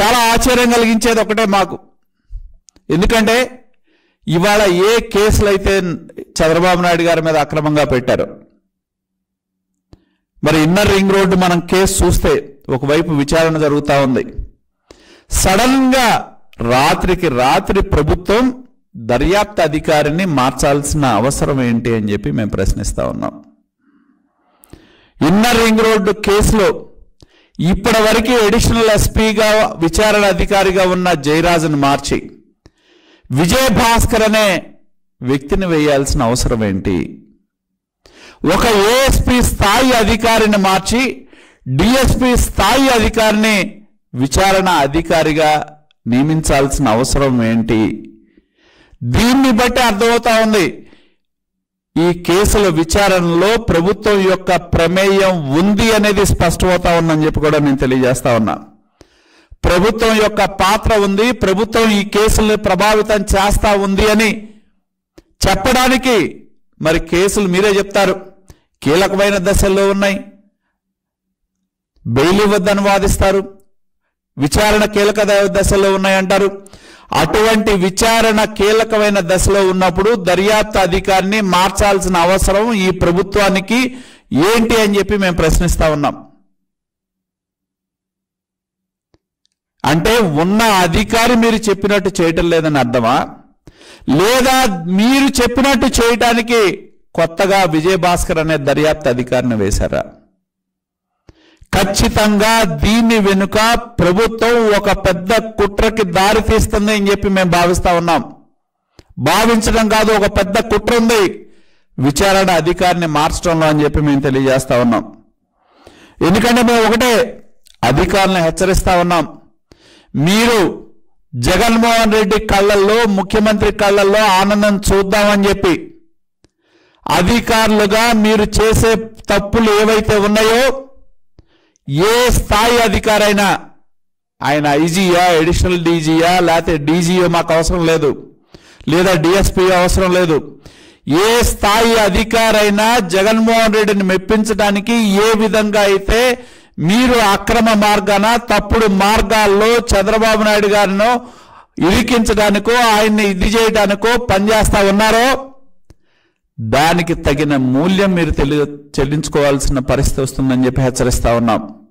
చాలా ఆశ్చర్యం కలిగించేది ఒకటే మాకు ఎందుకంటే ఇవాళ ఏ కేసులు అయితే చంద్రబాబు నాయుడు గారి మీద అక్రమంగా పెట్టారో మరి ఇన్నర్ రింగ్ రోడ్డు మనం కేసు చూస్తే ఒకవైపు విచారణ జరుగుతూ ఉంది సడన్ గా రాత్రికి రాత్రి ప్రభుత్వం దర్యాప్తు అధికారిని మార్చాల్సిన అవసరం ఏంటి అని చెప్పి మేము ప్రశ్నిస్తా ఉన్నాం ఇన్నర్ రింగ్ రోడ్డు కేసులో ఇప్పటి వరకు అడిషనల్ ఎస్పీగా విచారణ అధికారిగా ఉన్న జయరాజును మార్చి విజయ్ భాస్కర్ అనే వ్యక్తిని వేయాల్సిన అవసరం ఏంటి ఒక ఏఎస్పీ స్థాయి అధికారిని మార్చి డిఎస్పీ స్థాయి అధికారిని విచారణ అధికారిగా నియమించాల్సిన అవసరం ఏంటి దీన్ని బట్టి అర్థమవుతా ఉంది ఈ కేసుల విచారణలో ప్రభుత్వం యొక్క ప్రమేయం ఉంది అనేది స్పష్టమవుతా ఉందని చెప్పి కూడా నేను తెలియజేస్తా ఉన్నా ప్రభుత్వం యొక్క పాత్ర ఉంది ప్రభుత్వం ఈ కేసుల్ని ప్రభావితం చేస్తా ఉంది అని చెప్పడానికి మరి కేసులు మీరే చెప్తారు కీలకమైన దశల్లో ఉన్నాయి బెయిల్ ఇవ్వద్దని వాదిస్తారు విచారణ కీలక ద- దశలో ఉన్నాయంటారు అటువంటి విచారణ కీలకమైన దశలో ఉన్నప్పుడు దర్యాప్తు అధికారిని మార్చాల్సిన అవసరం ఈ ప్రభుత్వానికి ఏంటి అని చెప్పి మేము ప్రశ్నిస్తా ఉన్నాం అంటే ఉన్న అధికారి మీరు చెప్పినట్టు చేయటం లేదని అర్థమా లేదా మీరు చెప్పినట్టు చేయటానికి కొత్తగా విజయ్ భాస్కర్ అనే దర్యాప్తు అధికారిని వేశారా ఖచ్చితంగా దీని వెనుక ప్రభుత్వం ఒక పెద్ద కుట్రకి దారి తీస్తుంది అని చెప్పి మేము భావిస్తా ఉన్నాం భావించడం కాదు ఒక పెద్ద కుట్ర ఉంది విచారణ అధికారిని మార్చడంలో అని చెప్పి మేము తెలియజేస్తా ఉన్నాం ఎందుకంటే మేము ఒకటే అధికారులను హెచ్చరిస్తా ఉన్నాం మీరు జగన్మోహన్ రెడ్డి కళ్ళల్లో ముఖ్యమంత్రి కళ్ళల్లో ఆనందం చూద్దామని చెప్పి అధికారులుగా మీరు చేసే తప్పులు ఏవైతే ఉన్నాయో ఏ స్థాయి అధికారైనా ఆయన ఐజీయా అడిషనల్ డీజీయా లేకపోతే డీజీయో మాకు అవసరం లేదు లేదా డిఎస్పీ అవసరం లేదు ఏ స్థాయి అధికారైనా జగన్మోహన్ రెడ్డిని మెప్పించడానికి ఏ విధంగా అయితే మీరు అక్రమ మార్గాన తప్పుడు మార్గాల్లో చంద్రబాబు నాయుడు గారిను ఇరికించడానికో ఆయన్ని ఇది చేయడానికో పనిచేస్తా ఉన్నారో దానికి తగిన మూల్యం మీరు తెలి చెల్లించుకోవాల్సిన పరిస్థితి వస్తుందని చెప్పి హెచ్చరిస్తా ఉన్నాం